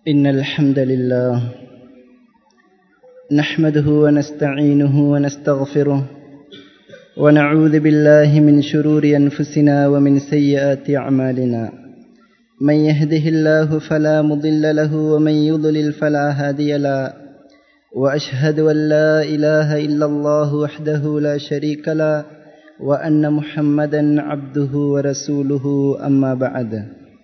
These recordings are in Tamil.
إن الحمد لله نحمده ونستعينه ونستغفره ونعوذ بالله من شرور أنفسنا ومن سيئات أعمالنا من يهده الله فلا مضل له ومن يضلل فلا هادي له وأشهد أن لا إله إلا الله وحده لا شريك له وأن محمدا عبده ورسوله أما بعد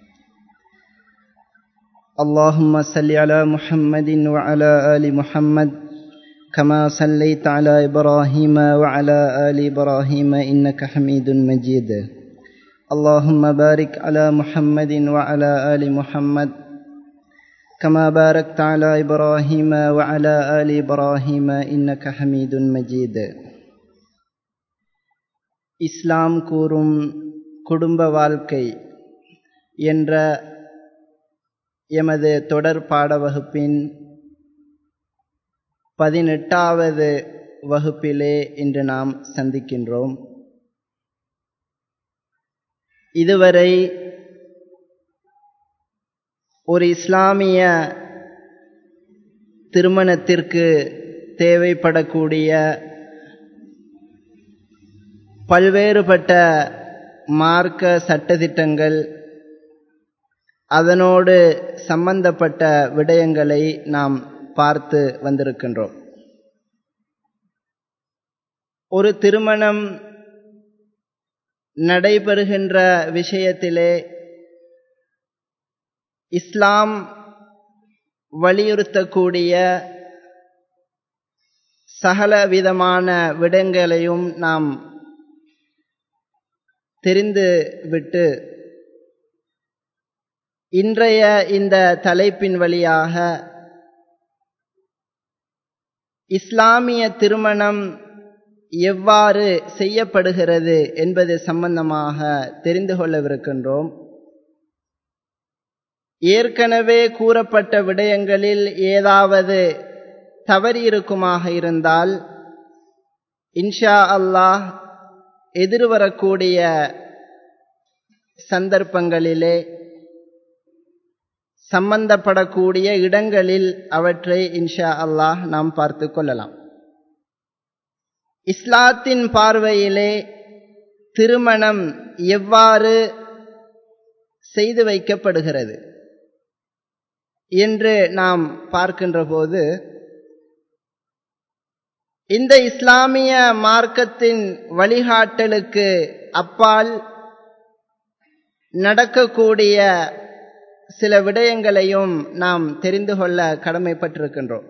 اللهم صل على محمد وعلى آل محمد كما صليت على إبراهيم وعلى آل إبراهيم إنك حميد مجيد اللهم بارك على محمد وعلى آل محمد كما باركت على إبراهيم وعلى آل إبراهيم إنك حميد مجيد இஸ்லாம் கூறும் குடும்ப வாழ்க்கை என்ற எமது தொடர் பாட வகுப்பின் பதினெட்டாவது வகுப்பிலே இன்று நாம் சந்திக்கின்றோம் இதுவரை ஒரு இஸ்லாமிய திருமணத்திற்கு தேவைப்படக்கூடிய பல்வேறுபட்ட மார்க்க சட்டத்திட்டங்கள் அதனோடு சம்பந்தப்பட்ட விடயங்களை நாம் பார்த்து வந்திருக்கின்றோம் ஒரு திருமணம் நடைபெறுகின்ற விஷயத்திலே இஸ்லாம் வலியுறுத்தக்கூடிய சகல விதமான விடங்களையும் நாம் தெரிந்து விட்டு இன்றைய இந்த தலைப்பின் வழியாக இஸ்லாமிய திருமணம் எவ்வாறு செய்யப்படுகிறது என்பது சம்பந்தமாக தெரிந்து கொள்ளவிருக்கின்றோம் ஏற்கனவே கூறப்பட்ட விடயங்களில் ஏதாவது தவறியிருக்குமாக இருந்தால் இன்ஷா அல்லாஹ் எதிர்வரக்கூடிய சந்தர்ப்பங்களிலே சம்பந்தப்படக்கூடிய இடங்களில் அவற்றை இன்ஷா அல்லாஹ் நாம் பார்த்து கொள்ளலாம் இஸ்லாத்தின் பார்வையிலே திருமணம் எவ்வாறு செய்து வைக்கப்படுகிறது என்று நாம் பார்க்கின்ற போது இந்த இஸ்லாமிய மார்க்கத்தின் வழிகாட்டலுக்கு அப்பால் நடக்கக்கூடிய சில விடயங்களையும் நாம் தெரிந்து கொள்ள கடமைப்பட்டிருக்கின்றோம்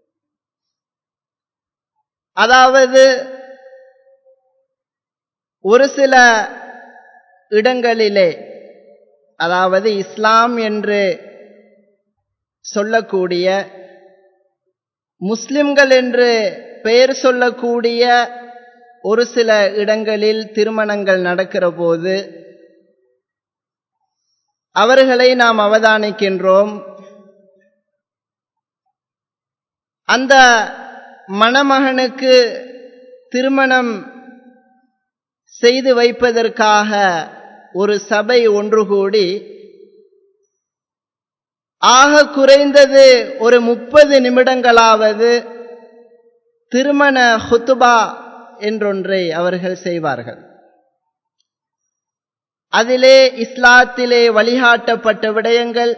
அதாவது ஒரு சில இடங்களிலே அதாவது இஸ்லாம் என்று சொல்லக்கூடிய முஸ்லிம்கள் என்று பெயர் சொல்லக்கூடிய ஒரு சில இடங்களில் திருமணங்கள் நடக்கிற போது அவர்களை நாம் அவதானிக்கின்றோம் அந்த மணமகனுக்கு திருமணம் செய்து வைப்பதற்காக ஒரு சபை ஒன்று கூடி ஆக குறைந்தது ஒரு முப்பது நிமிடங்களாவது திருமண ஹுத்துபா என்றொன்றை அவர்கள் செய்வார்கள் அதிலே இஸ்லாத்திலே வழிகாட்டப்பட்ட விடயங்கள்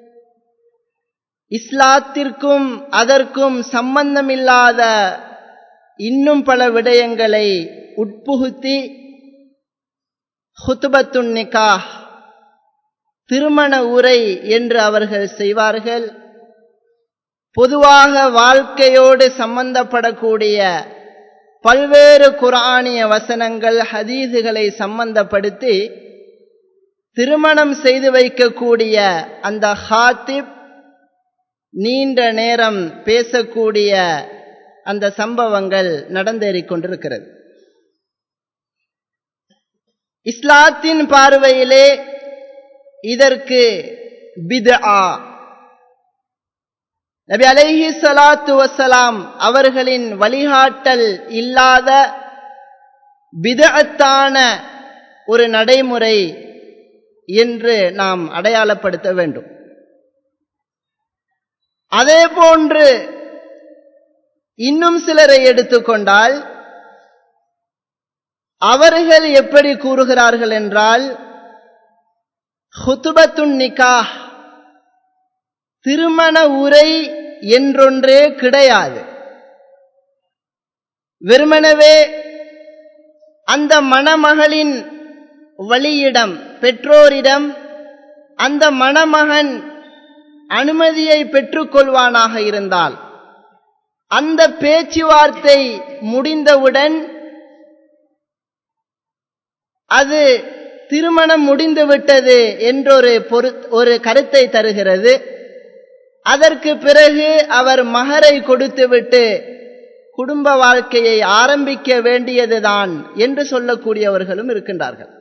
இஸ்லாத்திற்கும் அதற்கும் சம்பந்தமில்லாத இன்னும் பல விடயங்களை உட்புகுத்தி ஹுத்துபத்துன் நிகா திருமண உரை என்று அவர்கள் செய்வார்கள் பொதுவாக வாழ்க்கையோடு சம்பந்தப்படக்கூடிய பல்வேறு குரானிய வசனங்கள் ஹதீதுகளை சம்பந்தப்படுத்தி திருமணம் செய்து வைக்கக்கூடிய அந்த ஹாத்திப் நீண்ட நேரம் பேசக்கூடிய அந்த சம்பவங்கள் நடந்தேறிக் கொண்டிருக்கிறது இஸ்லாத்தின் பார்வையிலே இதற்கு பித்ஆ நபி அலைஹி சலாத்து வசலாம் அவர்களின் வழிகாட்டல் இல்லாத பிதஅத்தான ஒரு நடைமுறை என்று நாம் அடையாளப்படுத்த வேண்டும் அதே போன்று இன்னும் சிலரை எடுத்துக்கொண்டால் அவர்கள் எப்படி கூறுகிறார்கள் என்றால் ஹுத்துபத்துன் நிக்காஹ் திருமண உரை என்றொன்றே கிடையாது வெறுமனவே அந்த மணமகளின் வழியிடம் பெற்றோரிடம் அந்த மணமகன் அனுமதியை பெற்றுக்கொள்வானாக இருந்தால் அந்த பேச்சுவார்த்தை முடிந்தவுடன் அது திருமணம் முடிந்துவிட்டது என்றொரு பொரு ஒரு கருத்தை தருகிறது அதற்கு பிறகு அவர் மகரை கொடுத்துவிட்டு குடும்ப வாழ்க்கையை ஆரம்பிக்க வேண்டியதுதான் என்று சொல்லக்கூடியவர்களும் இருக்கின்றார்கள்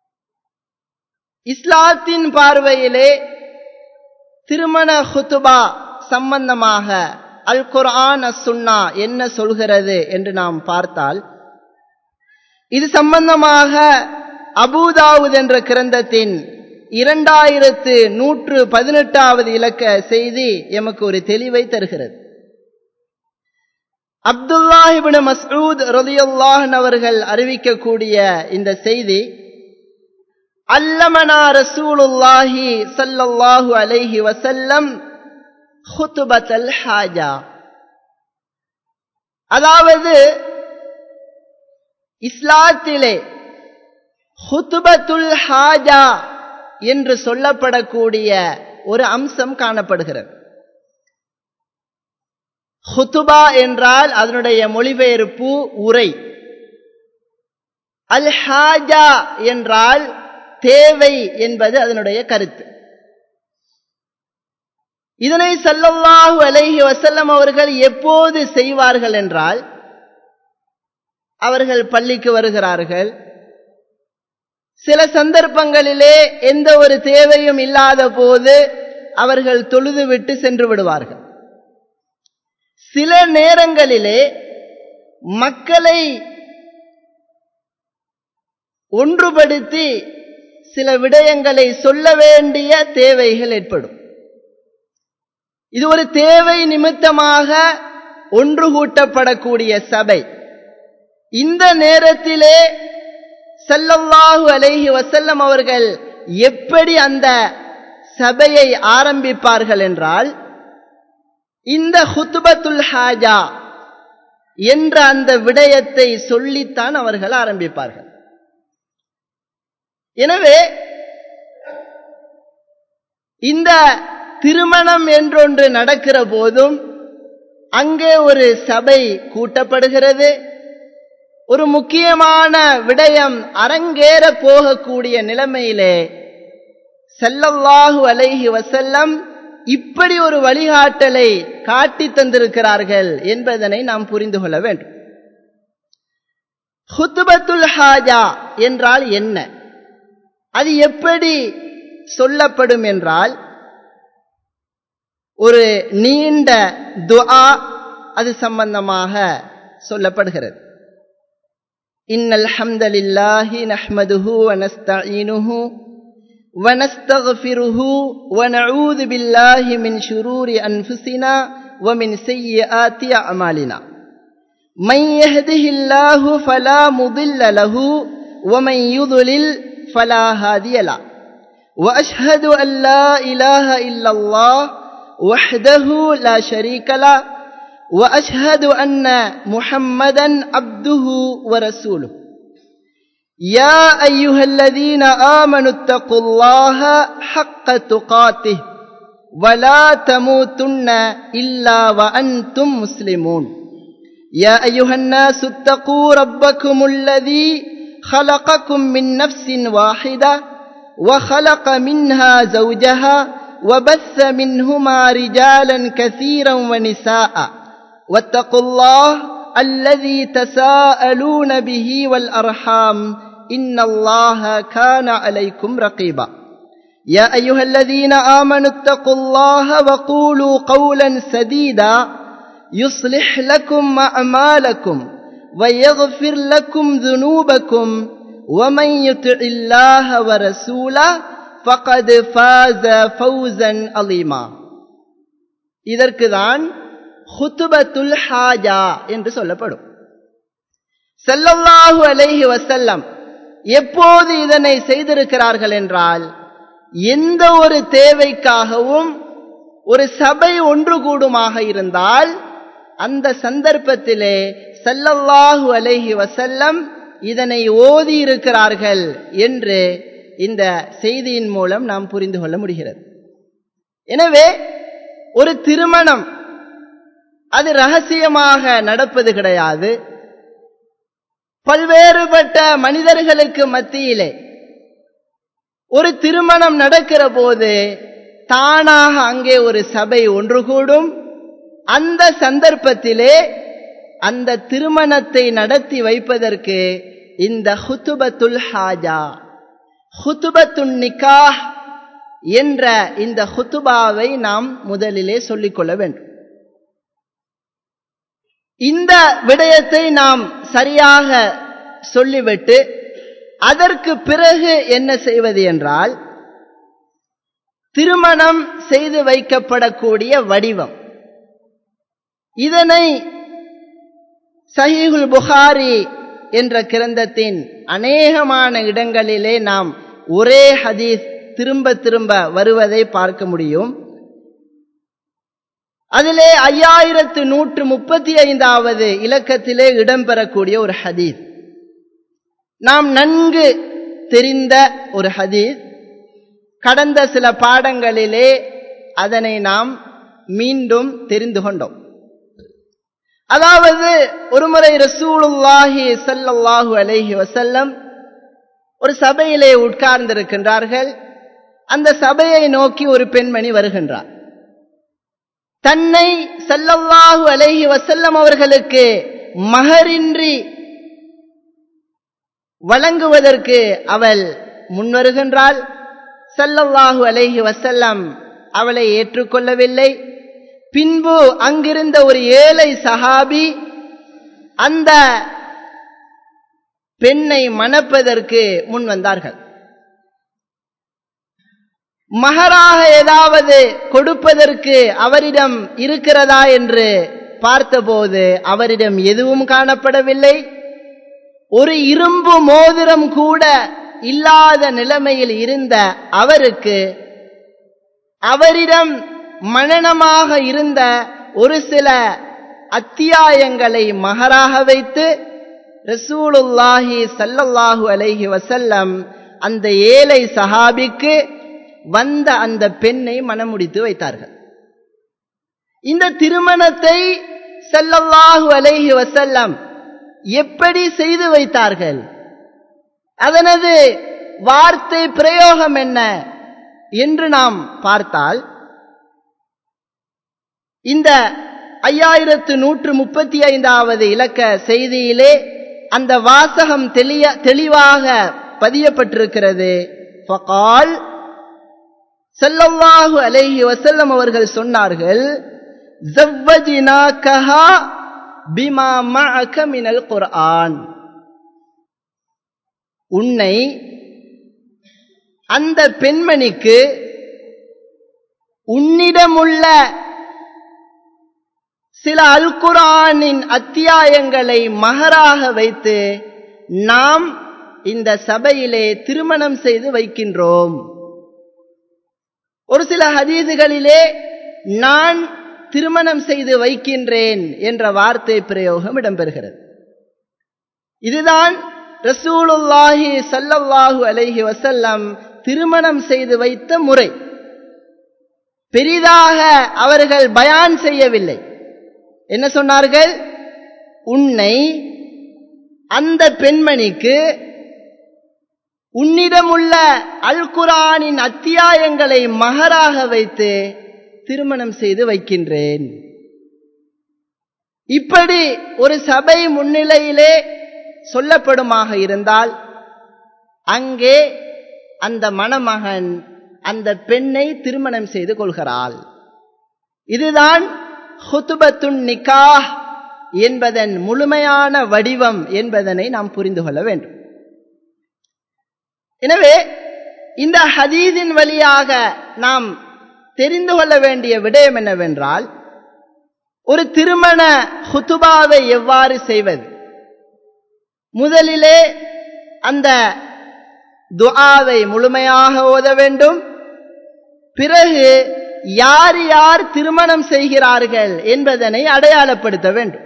இஸ்லாத்தின் பார்வையிலே திருமண ஹுத்துபா சம்பந்தமாக அல் குர்ஆன் சுன்னா என்ன சொல்கிறது என்று நாம் பார்த்தால் இது சம்பந்தமாக அபூதாவுத் என்ற கிரந்தத்தின் இரண்டாயிரத்து நூற்று பதினெட்டாவது இலக்க செய்தி எமக்கு ஒரு தெளிவை தருகிறது அப்துல்லாஹிபின் மஸ்ஊத் ரலியல்லாஹன் அவர்கள் அறிவிக்கக்கூடிய இந்த செய்தி அல்லமனா ரசூலுல்லாஹி சல்லல்லாஹு அலைஹி வசல்லம் ஹுத்துபத்தல் ஹாஜா அதாவது இஸ்லாத்திலே ஹுத்துபத்துல் ஹாஜா என்று சொல்லப்படக்கூடிய ஒரு அம்சம் காணப்படுகிறது ஹுத்துபா என்றால் அதனுடைய மொழிபெயர்ப்பு உரை அல் ஹாஜா என்றால் தேவை என்பது அதனுடைய கருத்து இதனை சல்லல்லாஹு அலைஹி வசல்லம் அவர்கள் எப்போது செய்வார்கள் என்றால் அவர்கள் பள்ளிக்கு வருகிறார்கள் சில சந்தர்ப்பங்களிலே எந்த ஒரு தேவையும் இல்லாத போது அவர்கள் தொழுது விட்டு சென்று விடுவார்கள் சில நேரங்களிலே மக்களை ஒன்றுபடுத்தி சில விடயங்களை சொல்ல வேண்டிய தேவைகள் ஏற்படும் இது ஒரு தேவை நிமித்தமாக ஒன்று கூட்டப்படக்கூடிய சபை இந்த நேரத்திலே செல்லல்லாஹு அலைஹி வசல்லம் அவர்கள் எப்படி அந்த சபையை ஆரம்பிப்பார்கள் என்றால் இந்த ஹுத்துபத்துல் ஹாஜா என்ற அந்த விடயத்தை சொல்லித்தான் அவர்கள் ஆரம்பிப்பார்கள் எனவே இந்த திருமணம் என்றொன்று நடக்கிற போதும் அங்கே ஒரு சபை கூட்டப்படுகிறது ஒரு முக்கியமான விடயம் அரங்கேற போகக்கூடிய நிலைமையிலே செல்லல்லாஹு அலைஹி வசல்லம் இப்படி ஒரு வழிகாட்டலை காட்டி தந்திருக்கிறார்கள் என்பதனை நாம் புரிந்து கொள்ள வேண்டும் ஹுத்துபத்துல் ஹாஜா என்றால் என்ன அது எப்படி சொல்லப்படும் என்றால் ஒரு நீண்ட துஆ அது சம்பந்தமாக சொல்லப்படுகிறது إن الحمد لله نحمده ونستعينه ونستغفره ونعوذ بالله من شرور أنفسنا ومن سيئات أعمالنا من يهده الله فلا مضل له ومن يضلل فلا هادي له وأشهد أن لا إله إلا الله وحده لا شريك له واشهد ان محمدا عبده ورسوله يا ايها الذين امنوا اتقوا الله حق تقاته ولا تموتن الا وانتم مسلمون يا ايها الناس اتقوا ربكم الذي خلقكم من نفس واحده وخلق منها زوجها وبث منهما رجالا كثيرا ونساء واتقوا الله الذي تساءلون به والارحام ان الله كان عليكم رقيبا يا ايها الذين امنوا اتقوا الله وقولوا قولا سديدا يصلح لكم اعمالكم ويغفر لكم ذنوبكم ومن يطع الله ورسوله فقد فاز فوزا عظيما இதற்கு தான் ஹுத்துபத்துல் ஹாஜா என்று சொல்லப்படும் செல்லல்லாஹு அலைஹி வசல்லம் எப்போது இதனை செய்திருக்கிறார்கள் என்றால் எந்த ஒரு தேவைக்காகவும் ஒரு சபை ஒன்று கூடுமாக இருந்தால் அந்த சந்தர்ப்பத்திலே சல்லல்லாஹு அலைஹி வசல்லம் இதனை ஓதி இருக்கிறார்கள் என்று இந்த செய்தியின் மூலம் நாம் புரிந்து கொள்ள முடிகிறது எனவே ஒரு திருமணம் அது ரகசியமாக நடப்பது கிடையாது பல்வேறுபட்ட மனிதர்களுக்கு மத்தியிலே ஒரு திருமணம் நடக்கிற போது தானாக அங்கே ஒரு சபை ஒன்று கூடும் அந்த சந்தர்ப்பத்திலே அந்த திருமணத்தை நடத்தி வைப்பதற்கு இந்த ஹுத்துபத்துல் ஹாஜா ஹுத்துபத்துன் நிக்காஹ் என்ற இந்த ஹுத்துபாவை நாம் முதலிலே சொல்லிக்கொள்ள வேண்டும் இந்த விடயத்தை நாம் சரியாக சொல்லிவிட்டு அதற்கு பிறகு என்ன செய்வது என்றால் திருமணம் செய்து வைக்கப்படக்கூடிய வடிவம் இதனை சஹீகுல் புகாரி என்ற கிரந்தத்தின் அநேகமான இடங்களிலே நாம் ஒரே ஹதீஸ் திரும்ப திரும்ப வருவதை பார்க்க முடியும் அதிலே ஐயாயிரத்து நூற்று முப்பத்தி ஐந்தாவது இலக்கத்திலே இடம்பெறக்கூடிய ஒரு ஹதீஸ் நாம் நன்கு தெரிந்த ஒரு ஹதீஸ் கடந்த சில பாடங்களிலே அதனை நாம் மீண்டும் தெரிந்து கொண்டோம் அதாவது ஒருமுறை ரசூலுல்லாஹி சல்லல்லாஹு அலைஹி வசல்லம் ஒரு சபையிலே உட்கார்ந்திருக்கின்றார்கள் அந்த சபையை நோக்கி ஒரு பெண்மணி வருகின்றார் தன்னை சல்லல்லாஹு அலைஹி வசல்லம் அவர்களுக்கு மகரின்றி வழங்குவதற்கு அவள் முன்வருகின்றாள் சல்லல்லாஹு அலைஹி வசல்லம் அவளை ஏற்றுக்கொள்ளவில்லை பின்பு அங்கிருந்த ஒரு ஏழை சஹாபி அந்த பெண்ணை மணப்பதற்கு முன் வந்தார்கள் மகராக ஏதாவது கொடுப்பதற்கு அவரிடம் இருக்கிறதா என்று பார்த்தபோது அவரிடம் எதுவும் காணப்படவில்லை ஒரு இரும்பு மோதிரம் கூட இல்லாத நிலைமையில் இருந்த அவருக்கு அவரிடம் மனனமாக இருந்த ஒரு சில அத்தியாயங்களை மகராக வைத்து ரசூலுல்லாஹி சல்லல்லாஹு அலைஹி வசல்லம் அந்த ஏழை சஹாபிக்கு வந்த அந்த பெண்ணை மனமுடித்து வைத்தார்கள் இந்த திருமணத்தை சல்லல்லாஹு அலைஹி வசல்லம் எப்படி செய்து வைத்தார்கள் அதனது வார்த்தை பிரயோகம் என்ன என்று நாம் பார்த்தால் இந்த ஐயாயிரத்து நூற்று முப்பத்தி ஐந்தாவது இலக்க செய்தியிலே அந்த வாசகம் தெளிய தெளிவாக பதியப்பட்டிருக்கிறது ஃபகால் செல்லல்லாஹு அலைஹி வசல்லம் அவர்கள் சொன்னார்கள் ஜவ்வஜினாகஹா பிமா மஅக மினல் குர்ஆன் உன்னை அந்த பெண்மணிக்கு உன்னிடமுள்ள சில அல் குரானின் அத்தியாயங்களை மகராக வைத்து நாம் இந்த சபையிலே திருமணம் செய்து வைக்கின்றோம் ஒரு சில ஹதீதுகளிலே நான் திருமணம் செய்து வைக்கின்றேன் என்ற வார்த்தை பிரயோகம் இடம்பெறுகிறது இதுதான் ரசூலுல்லாஹி சல்லல்லாஹு அலைஹி வசல்லம் திருமணம் செய்து வைத்த முறை பெரிதாக அவர்கள் பயான் செய்யவில்லை என்ன சொன்னார்கள் உன்னை அந்த பெண்மணிக்கு உன்னிடமுள்ள அல் குரானின் அத்தியாயங்களை மகராக வைத்து திருமணம் செய்து வைக்கின்றேன் இப்படி ஒரு சபை முன்னிலையிலே சொல்லப்படுமாக இருந்தால் அங்கே அந்த மணமகன் அந்த பெண்ணை திருமணம் செய்து கொள்கிறாள் இதுதான் ஹுத்துபத்துன் நிக்காஹ் என்பதன் முழுமையான வடிவம் என்பதனை நாம் புரிந்து கொள்ள வேண்டும் எனவே இந்த ஹதீஸின் வழியாக நாம் தெரிந்து கொள்ள வேண்டிய விடயம் என்னவென்றால் ஒரு திருமண ஹுத்துபாவை எவ்வாறு செய்வது முதலிலே அந்த துஆவை முழுமையாக ஓத வேண்டும் பிறகு யார் யார் திருமணம் செய்கிறார்கள் என்பதனை அடையாளப்படுத்த வேண்டும்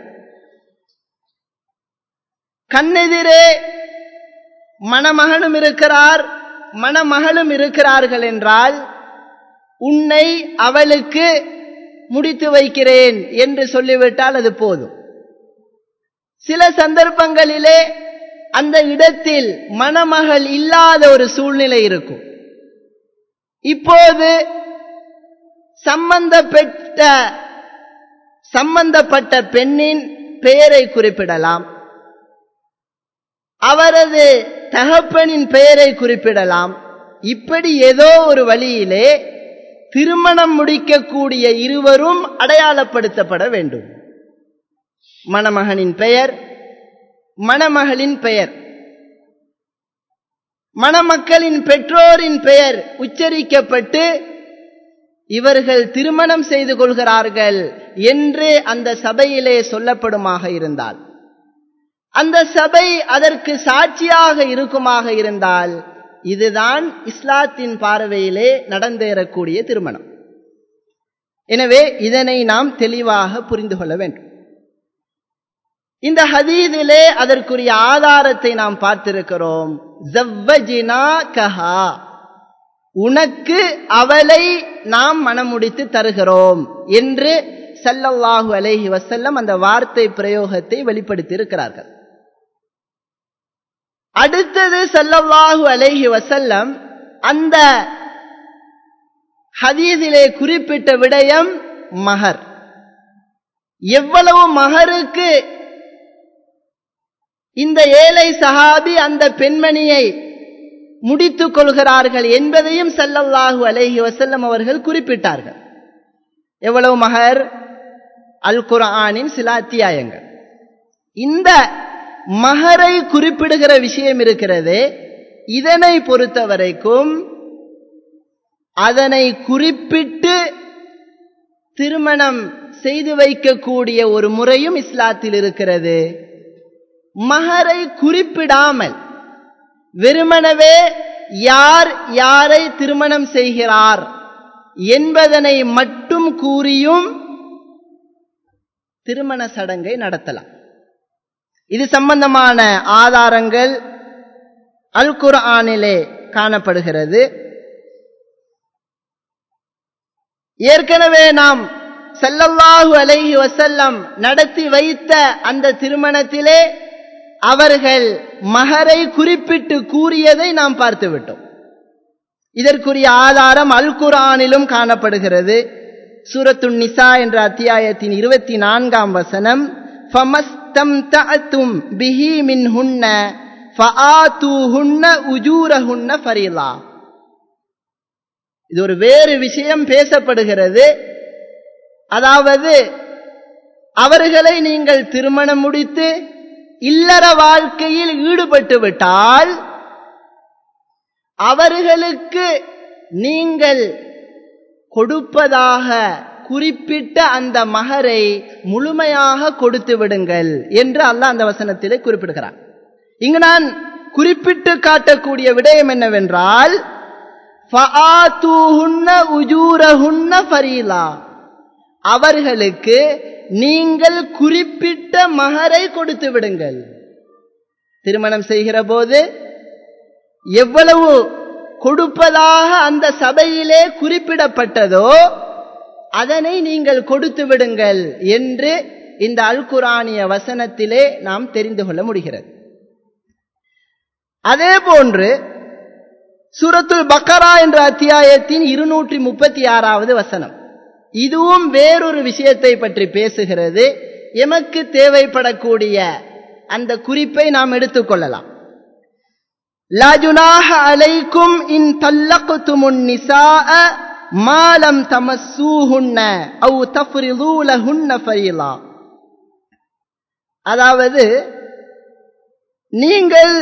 கண்ணெதிரே மணமகனும் இருக்கிறார் மணமகளும் இருக்கிறார்கள் என்றால் உன்னை அவளுக்கு முடித்து வைக்கிறேன் என்று சொல்லிவிட்டால் அது போதும் சில சந்தர்ப்பங்களிலே அந்த இடத்தில் மணமகள் இல்லாத ஒரு சூழ்நிலை இருக்கும் இப்போது சம்பந்தப்பட்ட சம்பந்தப்பட்ட பெண்ணின் பெயரை குறிப்பிடலாம் அவரது தகப்பனின் பெயரை குறிப்பிடலாம் இப்படி ஏதோ ஒரு வழியிலே திருமணம் முடிக்கக்கூடிய இருவரும் அடையாளப்படுத்தப்பட வேண்டும் மணமகனின் பெயர் மணமகளின் பெயர் மணமக்களின் பெற்றோரின் பெயர் உச்சரிக்கப்பட்டு இவர்கள் திருமணம் செய்து கொள்கிறார்கள் என்று அந்த சபையிலே சொல்லப்படுமாக இருந்தால் அந்த சபை அதற்கு சாட்சியாக இருக்குமாக இருந்தால் இதுதான் இஸ்லாத்தின் பார்வையிலே நடந்தேறக்கூடிய திருமணம் எனவே இதனை நாம் தெளிவாக புரிந்து கொள்ள வேண்டும் இந்த ஹதீதிலே அதற்குரிய ஆதாரத்தை நாம் பார்த்திருக்கிறோம் கஹா உனக்கு அவளை நாம் மனமுடித்து தருகிறோம் என்று சல்லல்லாஹு அலைஹி வசல்லம் அந்த வார்த்தை பிரயோகத்தை வெளிப்படுத்தி இருக்கிறார்கள் அடுத்தது சல்லல்லாஹு அலைஹி வசல்லம் அந்த ஹதீதிலே குறிப்பிட்ட விடயம் மகர் எவ்வளவு மகருக்கு இந்த ஏழை சஹாபி அந்த பெண்மணியை முடித்துக் கொள்கிறார்கள் என்பதையும் சல்லல்லாஹு அலைஹி வசல்லம் அவர்கள் குறிப்பிட்டார்கள் எவ்வளவு மகர் அல் குரானின் சில அத்தியாயங்கள் இந்த மகரை குறிப்பிடுகிற விஷயம் இருக்கிறது இதனை பொறுத்த வரைக்கும் அதனை குறிப்பிட்டு திருமணம் செய்து வைக்கக்கூடிய ஒரு முறையும் இஸ்லாத்தில் இருக்கிறது மகரை குறிப்பிடாமல் வெறுமனவே யார் யாரை திருமணம் செய்கிறார் என்பதனை மட்டும் கூறியும் திருமண சடங்கை நடத்தலாம் இது சம்பந்தமான ஆதாரங்கள் அல் குர்ஆனிலே காணப்படுகிறது ஏற்கனவே நாம் செல்லல்லாஹு அலைஹி வசல்லம் நடத்தி வைத்த அந்த திருமணத்திலே அவர்கள் மகரை குறிப்பிட்டு கூறியதை நாம் பார்த்து விட்டோம் இதற்குரிய ஆதாரம் அல் குரானிலும் காணப்படுகிறது சூரத்துன் நிசா என்ற அத்தியாயத்தின் இருபத்தி நான்காம் வசனம் ஃபமஸ்தம் தஅத்தும் பிஹி மின் ஹுன்ன ஃபஆத்துஹுன்ன உஜூரஹுன்ன ஃபரீலா இது ஒரு வேறு விஷயம் பேசப்படுகிறது அதாவது அவர்களை நீங்கள் திருமணம் முடித்து இல்லற வாழ்க்கையில் ஈடுபட்டு விட்டால் அவர்களுக்கு நீங்கள் கொடுப்பதாக குறிப்பிட்ட அந்த மகரை முழுமையாக கொடுத்து விடுங்கள் என்று அல்லாஹ் அந்த வசனத்திலே குறிப்பிடுகிறார் இங்கு நான் குறிப்பிட்டு காட்டக்கூடிய விடயம் என்னவென்றால் அவர்களுக்கு நீங்கள் குறிப்பிட்ட மகரை கொடுத்து விடுங்கள் திருமணம் செய்கிற போது எவ்வளவு கொடுப்பதாக அந்த சபையிலே குறிப்பிடப்பட்டதோ அதனை நீங்கள் கொடுத்து விடுங்கள் என்று இந்த அல்குரானிய வசனத்திலே நாம் தெரிந்து கொள்ள முடிகிறது அதே போன்று சூரத்துல் பக்கரா என்ற அத்தியாயத்தின் இருநூற்றி முப்பத்தி ஆறாவது வசனம் இதுவும் வேறொரு விஷயத்தை பற்றி பேசுகிறது எமக்கு தேவைப்படக்கூடிய அந்த குறிப்பை நாம் எடுத்துக்கொள்ளலாம் لا جناح عليكم إن طلقتم النساء ما لم تمسوهن أو تفرضوا لهن فريضا அதாவது நீங்கள்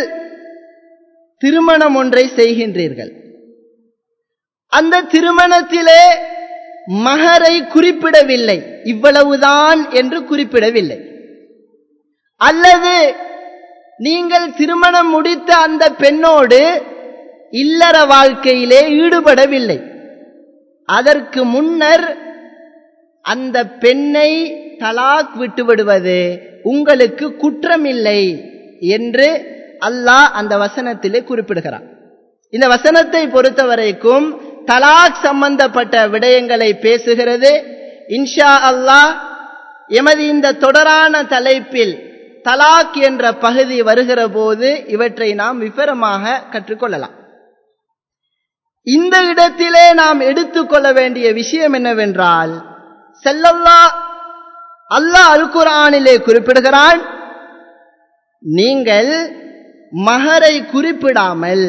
திருமணம் ஒன்றை செய்கின்றீர்கள் அந்த திருமணத்திலே மகரை குறிப்பிடவில்லை இவ்வளவுதான் என்று குறிப்பிடவில்லை அல்லது நீங்கள் திருமணம் முடித்த அந்த பெண்ணோடு இல்லற வாழ்க்கையிலே ஈடுபடவில்லை அதற்கு முன்னர் அந்த பெண்ணை தலாக் விட்டுவிடுவது உங்களுக்கு குற்றமில்லை என்று அல்லாஹ் அந்த வசனத்திலே குறிப்பிடுகிறார் இந்த வசனத்தை பொறுத்தவரைக்கும் தலாக் சம்பந்தப்பட்ட விடயங்களை பேசுகிறது இன்ஷா அல்லாஹ் எமது இந்த தொடரான தலைப்பில் தலாக் என்ற பகுதி வருகிற போது இவற்றை நாம் விவரமாக கற்றுக்கொள்ளலாம் இந்த இடத்திலே நாம் எடுத்துக்கொள்ள வேண்டிய விஷயம் என்னவென்றால் செல்லல்லா அல்லாஹ் அல் குரானிலே குறிப்பிடுகிறான் நீங்கள் மகரை குறிப்பிடாமல்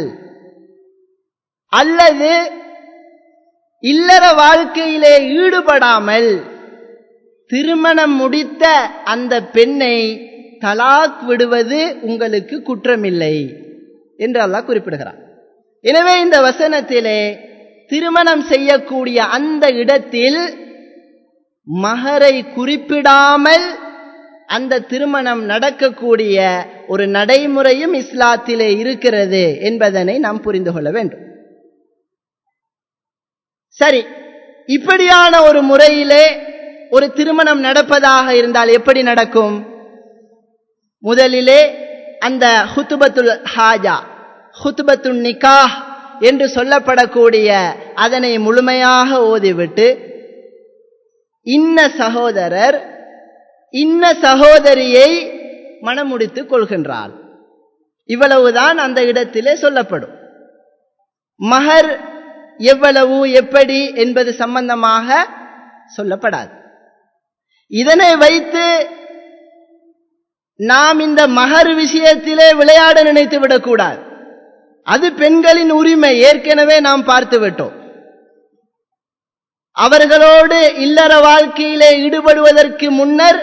அல்லது இல்லற வாழ்க்கையிலே ஈடுபடாமல் திருமணம் முடித்த அந்த பெண்ணை தலாக் விடுவது உங்களுக்கு குற்றமில்லை என்று அல்லாஹ் குறிப்பிடுகிறார் எனவே இந்த வசனத்திலே திருமணம் செய்யக்கூடிய அந்த இடத்தில் மகரை குறிப்பிடாமல் அந்த திருமணம் நடக்கக்கூடிய ஒரு நடைமுறையும் இஸ்லாத்திலே இருக்கிறது என்பதனை நாம் புரிந்து கொள்ள வேண்டும் சரி இப்படியான ஒரு முறையிலே ஒரு திருமணம் நடப்பதாக இருந்தால் எப்படி நடக்கும் முதலிலே அந்த ஹுத்துபத்துல் ஹாஜா ஹுத்துபத்துல் நிக்காஹ் என்று சொல்லப்படக்கூடிய அதனை முழுமையாக ஓதிவிட்டு இன்ன சகோதரர் இன்ன சகோதரியை மணமுடித்துக் கொள்கின்றார் இவ்வளவுதான் அந்த இடத்திலே சொல்லப்படும் மகர் எவ்வளவு எப்படி என்பது சம்பந்தமாக சொல்லப்படாது இதனை வைத்து நாம் இந்த மகர் விஷயத்திலே விளையாட நினைத்து விடக்கூடாது அது பெண்களின் உரிமை ஏற்கனவே நாம் பார்த்து விட்டோம் அவர்களோடு இல்லற வாழ்க்கையிலே ஈடுபடுவதற்கு முன்னர்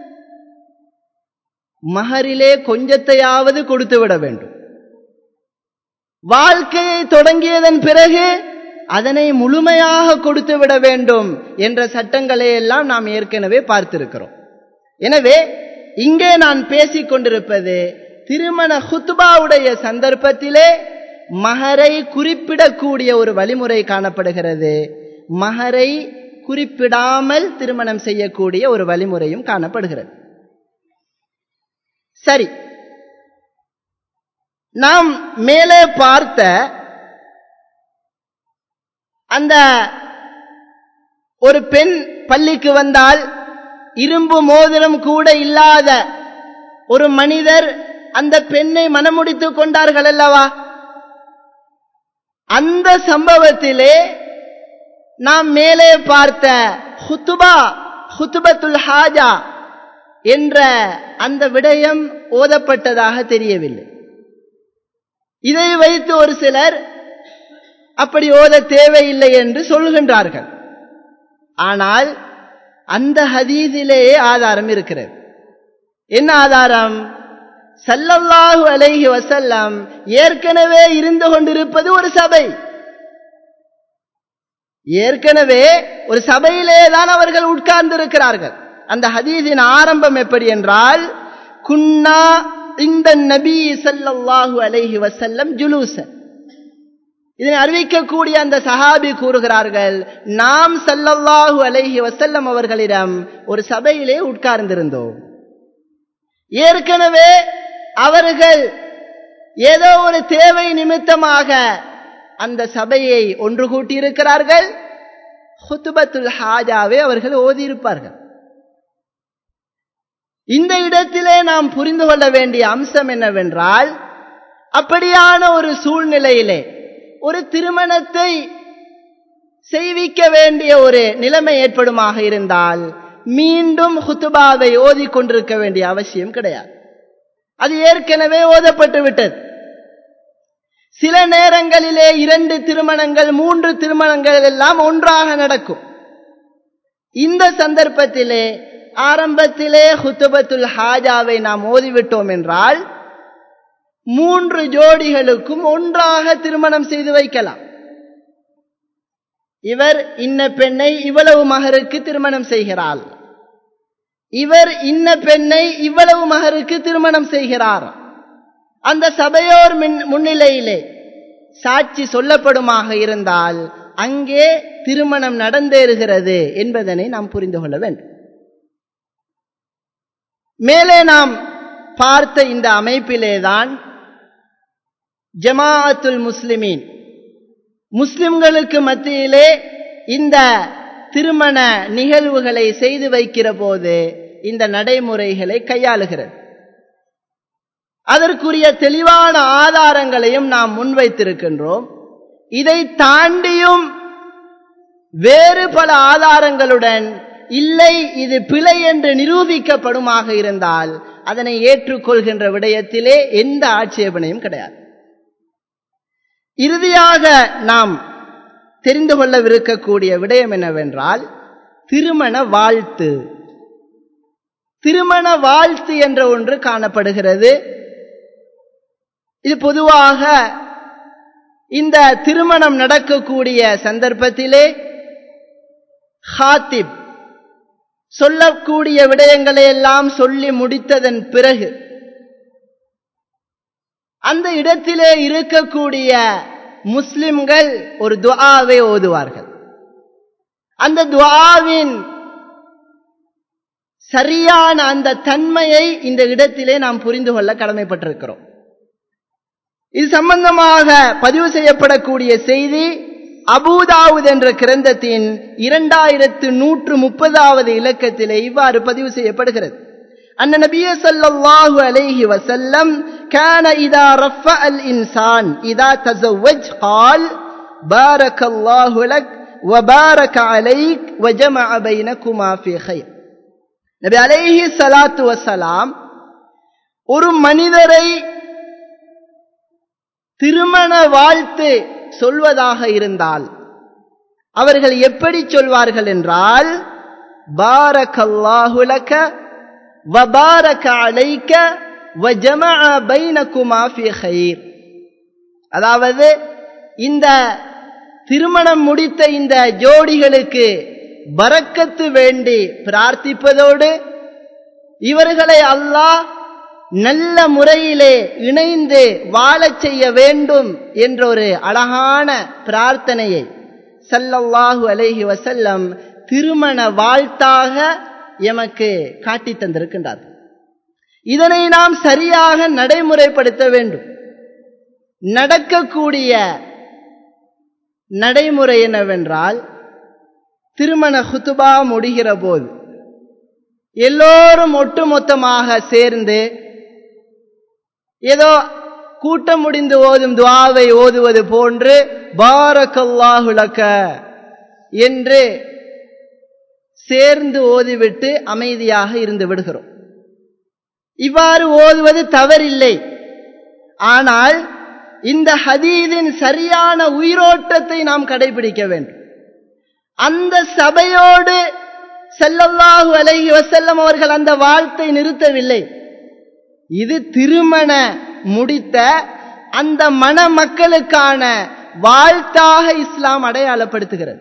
மகரிலே கொஞ்சத்தையாவது கொடுத்து விட வேண்டும் வாழ்க்கையை தொடங்கியதன் பிறகு அதனை முழுமையாக கொடுத்து விட வேண்டும் என்ற சட்டங்களை எல்லாம் நாம் ஏற்கனவே பார்த்திருக்கிறோம் எனவே இங்கே நான் பேசிக் கொண்டிருப்பது திருமண ஹுத்பாவுடைய சந்தர்ப்பத்திலே மகரை குறிப்பிடக்கூடிய ஒரு வழிமுறை காணப்படுகிறது மகரை குறிப்பிடாமல் திருமணம் செய்யக்கூடிய ஒரு வழிமுறையும் காணப்படுகிறது சரி நாம் மேலே பார்த்த அந்த ஒரு பெண் பள்ளிக்கு வந்தால் இரும்பு மோதிரம் கூட இல்லாத ஒரு மனிதர் அந்த பெண்ணை மனமுடித்துக் கொண்டார்கள் அல்லவா அந்த சம்பவத்திலே நாம் மேலே பார்த்த ஹுத்துபா ஹுத்துபத்துல் ஹாஜா என்ற அந்த விடயம் ஓதப்பட்டதாக தெரியவில்லை இதை வைத்து ஒரு சிலர் அப்படி ஓத தேவையில்லை என்று சொல்கின்றார்கள் ஆனால் அந்த ஹதீஸிலேயே ஆதாரம் இருக்கிறது என்ன ஆதாரம் சல்லல்லாஹு அலைஹி வசல்லம் ஏற்கனவே இருந்து கொண்டிருப்பது ஒரு சபை ஏற்கனவே ஒரு சபையிலே தான் அவர்கள் உட்கார்ந்திருக்கிறார்கள் அந்த ஹதீஸின் ஆரம்பம் எப்படி என்றால் குன்னா இந்த நபி சல்லல்லாஹு அலைஹி வசல்லம் ஜுலூசன் இதனை அறிவிக்கக்கூடிய அந்த சஹாபி கூறுகிறார்கள் நாம் சல்லல்லாஹு அலைஹி வசல்லம் அவர்களிடம் ஒரு சபையிலே உட்கார்ந்திருந்தோம் ஏற்கனவே அவர்கள் ஏதோ ஒரு தேவை நிமித்தமாக அந்த சபையை ஒன்று கூட்டியிருக்கிறார்கள் ஹுத்துபத்துல் ஹாஜாவை அவர்கள் ஓதியிருப்பார்கள் இந்த இடத்திலே நாம் புரிந்து கொள்ள வேண்டிய அம்சம் என்னவென்றால் அப்படியான ஒரு சூழ்நிலையிலே ஒரு திருமணத்தை செய்விக்க வேண்டிய ஒரு நிலைமை ஏற்படுமாக இருந்தால் மீண்டும் ஹுத்துபாவை ஓதிக்கொண்டிருக்க வேண்டிய அவசியம் கிடையாது அது ஏற்கனவே ஓதப்பட்டு விட்டது சில நேரங்களிலே இரண்டு திருமணங்கள் மூன்று திருமணங்கள் எல்லாம் ஒன்றாக நடக்கும் இந்த சந்தர்ப்பத்திலே ஆரம்பத்திலே ஹுத்துபத்துல் ஹாஜாவை நாம் ஓதிவிட்டோம் என்றால் மூன்று ஜோடிகளுக்கும் ஒன்றாக திருமணம் செய்து வைக்கலாம் இவர் இன்ன பெண்ணை இவ்வளவு மகருக்கு திருமணம் செய்கிறாள் இவர் இன்ன பெண்ணை இவ்வளவு மகருக்கு திருமணம் செய்கிறார் அந்த சபையோர் முன்னிலையிலே சாட்சி சொல்லப்படுமாக இருந்தால் அங்கே திருமணம் நடந்தேறுகிறது என்பதனை நாம் புரிந்து கொள்ள வேண்டும் மேலே நாம் பார்த்த இந்த அமைப்பிலேதான் ஜமாஅத்துல் முஸ்லிமீன் முஸ்லிம்களுக்கு மத்தியிலே இந்த திருமண நிகழ்வுகளை செய்து வைக்கிற போது இந்த நடைமுறைகளை கையாளுகிறது அதற்குரிய தெளிவான ஆதாரங்களையும் நாம் முன்வைத்திருக்கின்றோம் இதை தாண்டியும் வேறு பல ஆதாரங்களுடன் இல்லை இது பிழை என்று நிரூபிக்கப்படுமாக இருந்தால் அதனை ஏற்றுக்கொள்கின்ற விடயத்திலே எந்த ஆட்சேபனையும் கிடையாது இறுதியாக நாம் தெரிந்து கொள்ளவிருக்கக்கூடிய விடயம் என்னவென்றால் திருமண வாழ்த்து திருமண வாழ்த்து என்ற ஒன்று காணப்படுகிறது இது பொதுவாக இந்த திருமணம் நடக்கக்கூடிய சந்தர்ப்பத்திலே ஹாத்திப் சொல்லக்கூடிய விடயங்களை எல்லாம் சொல்லி முடித்ததன் பிறகு அந்த இடத்திலே இருக்கக்கூடிய முஸ்லிம்கள் ஒரு துஆவை ஓதுவார்கள் அந்த துஆவின் சரியான அந்த தன்மையை இந்த இடத்திலே நாம் புரிந்து கொள்ள கடமைப்பட்டிருக்கிறோம் இது சம்பந்தமாக பதிவு செய்யப்படக்கூடிய செய்தி அபூதாவுத் என்ற கிரந்தத்தின் இரண்டாயிரத்து நூற்று முப்பதாவது இலக்கத்திலே இவ்வாறு பதிவு செய்யப்படுகிறது أن النبي صلى الله عليه وسلم كان إذا رفع الإنسان إذا تزوج قال بارك الله لك وبارك عليك وجمع بينكما في خير நபி அலைஹி சலாத்து வசலாம் ஒரு மனிதரை திருமண வாழ்த்து சொல்வதாக இருந்தால் அவர்கள் எப்படி சொல்வார்கள் என்றால் பாரகல்லாஹுலக வபாரக அலைக்க வஜமஅ பைனகுமா ஃபீ கைர் அதாவது இந்த திருமணம் முடித்த இந்த ஜோடிகளுக்கு பரக்கத்து வேண்டி பிரார்த்திப்பதோடு இவர்களை அல்லாஹ் நல்ல முறையிலே இணைந்து வாழச் செய்ய வேண்டும் என்ற ஒரு அழகான பிரார்த்தனையை சல்லல்லாஹு அலைஹி வசல்லம் திருமண வாழ்த்தாக எமக்கு காட்டி தந்திருக்கின்றார் இதனை நாம் சரியாக நடைமுறைப்படுத்த வேண்டும் நடக்கக்கூடிய நடைமுறை என்னவென்றால் திருமண ஹுத்துபா முடிகிற போது எல்லோரும் ஒட்டுமொத்தமாக சேர்ந்து ஏதோ கூட்டம் முடிந்து ஓதும் துவாவை ஓதுவது போன்று பாரக்கல்லாஹுலக்க என்று சேர்ந்து ஓதிவிட்டு அமைதியாக இருந்து விடுகிறோம் இவ்வாறு ஓதுவது தவறில்லை ஆனால் இந்த ஹதீதின் சரியான உயிரோட்டத்தை நாம் கடைபிடிக்க வேண்டும் அந்த சபையோடு செல்லல்லாஹு அலைஹி வசல்லம் அவர்கள் அந்த வாழ்த்தை நிறுத்தவில்லை இது திருமண முடித்த அந்த மண மக்களுக்கான வாழ்த்தாக இஸ்லாம் அடையாளப்படுத்துகிறது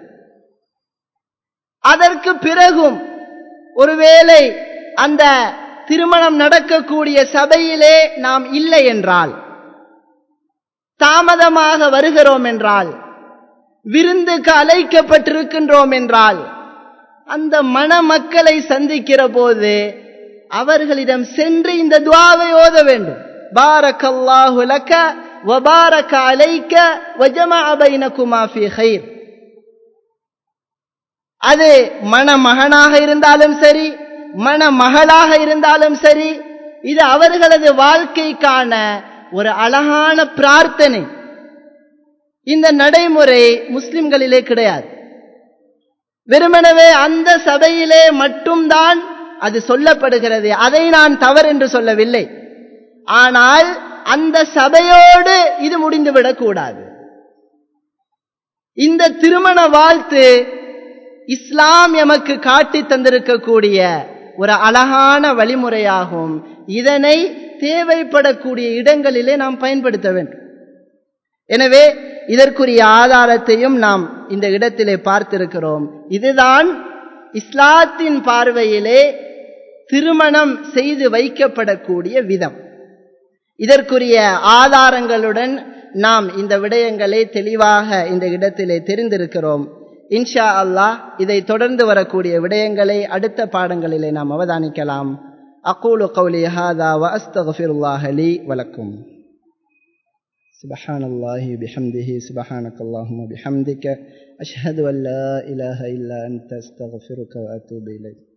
அதற்கு பிறகும் ஒருவேளை அந்த திருமணம் நடக்கக்கூடிய சபையிலே நாம் இல்லை என்றால் தாமதமாக வருகிறோம் என்றால் விருந்துக்கு அழைக்கப்பட்டிருக்கின்றோம் என்றால் அந்த மணமக்களை சந்திக்கிற போது அவர்களிடம் சென்று இந்த துவாவை ஓத வேண்டும் பாரக்கல்லாஹு லக்க வபாரக அலைக்க வஜமா பைனகுமா ஃபீ கைர் அது மணமகனாக இருந்தாலும் சரி மணமகளாக இருந்தாலும் சரி இது அவர்களது வாழ்க்கைக்கான ஒரு அழகான பிரார்த்தனை இந்த நடைமுறை முஸ்லிம்களிலே கிடையாது வெறுமனவே அந்த சபையிலே மட்டும்தான் அது சொல்லப்படுகிறது அதை நான் தவறு என்று சொல்லவில்லை ஆனால் அந்த சபையோடு இது முடிந்துவிடக் கூடாது இந்த திருமண வாழ்த்து இஸ்லாம் எமக்கு காட்டி தந்திருக்கக்கூடிய ஒரு அழகான வழிமுறையாகும் இதனை தேவைப்படக்கூடிய இடங்களிலே நாம் பயன்படுத்த வேண்டும் எனவே இதற்குரிய ஆதாரத்தையும் நாம் இந்த இடத்திலே பார்த்திருக்கிறோம் இதுதான் இஸ்லாத்தின் பார்வையிலே திருமணம் செய்து வைக்கப்படக்கூடிய விதம் இதற்குரிய ஆதாரங்களுடன் நாம் இந்த விடயங்களை தெளிவாக இந்த இடத்திலே தெரிந்திருக்கிறோம் இன்ஷா அல்லாஹ் இதை தொடர்ந்து வரக்கூடிய விடயங்களை அடுத்த பாடங்களிலே நாம் அவதானிக்கலாம் அகூலு கௌலி ஹாதா வ அஸ்தகஃபிருல்லாஹ் லி வலக்கும் سبحان الله بحمده سبحانك اللهم بحمدك أشهد أن لا إله إلا أنت أستغفرك وأتوب إليك